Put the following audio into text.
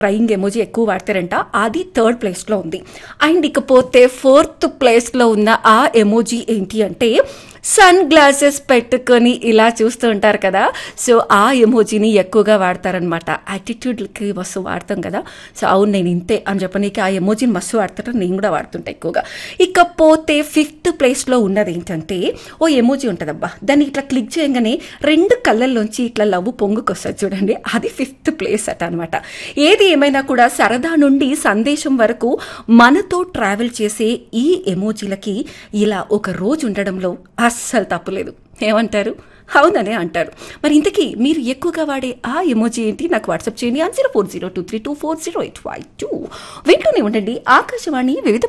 crying emoji ఎక్కువ వాడతారంట అది థర్డ్ ప్లేస్లో ఉంది అండ్ ఇకపోతే ఫోర్త్ ప్లేస్లో ఉన్న ఆ ఎమోజీ ఏంటి అంటే సన్ గ్లాసెస్ పెట్టుకొని ఇలా చూస్తూ ఉంటారు కదా సో ఆ ఎమోజీని ఎక్కువగా వాడతారనమాట యాటిట్యూడ్కి మస్తు వాడతాం కదా సో అవును నేను ఇంతే అని చెప్పనీకి ఆ ఎమోజీని మస్తు వాడతారు నేను కూడా వాడుతుంటా ఎక్కువగా ఇకపోతే ఫిఫ్త్ ప్లేస్లో ఉన్నది ఏంటంటే ఓ ఎమోజీ ఉంటుందబ్బా దాన్ని ఇట్లా క్లిక్ చేయగానే రెండు కళ్ళల్లోంచి ఇట్లా లవ్ పొంగుకొస్తుంది చూడండి అది ఫిఫ్త్ ప్లేస్ అట అనమాట ఏది ఏమైనా కూడా సరదా నుండి సందేశం వరకు మనతో ట్రావెల్ చేసే ఈ ఎమోజీలకి ఇలా ఒక రోజు ఉండడంలో అస్సలు తప్పులేదు ఏమంటారు అవుననే అంటారు మరి ఇంతకీ మీరు ఎక్కువగా వాడే ఆ ఎమోజీ ఏంటి నాకు వాట్సాప్ చేయండి on zero four zero two three two four zero eight five two వింటూనే ఉండండి ఆకాశవాణి వివిధ